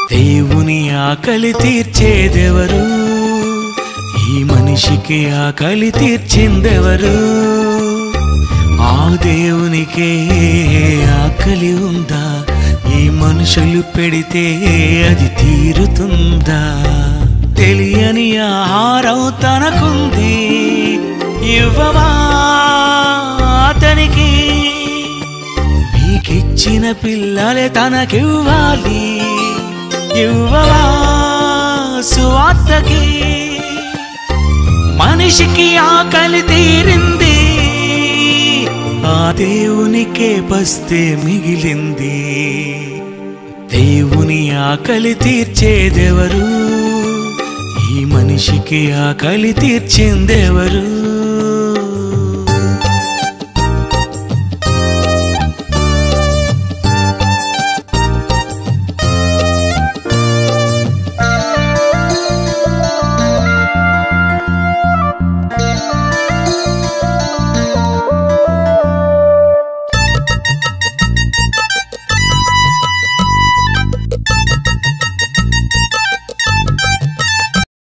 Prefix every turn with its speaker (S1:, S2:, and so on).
S1: దేవుని ఆకలి తీర్చేదెవరు ఈ మనిషికి ఆకలి తీర్చిందెవరు ఆ దేవునికే ఆకలి ఉందా ఈ మనుషులు పెడితే అది తీరుతుందా తెలియని ఆహారం తనకుంది ఇవ్వవా అతనికి మీకిచ్చిన పిల్లలే తనకివ్వాలి ఇవ్వవా సువార్తకి మనిషికి ఆకలి తీరింది ఆ దేవునికే పస్తే మిగిలింది దేవుని ఆకలి తీర్చేదెవరు ఈ మనిషికి ఆకలి తీర్చిందెవరు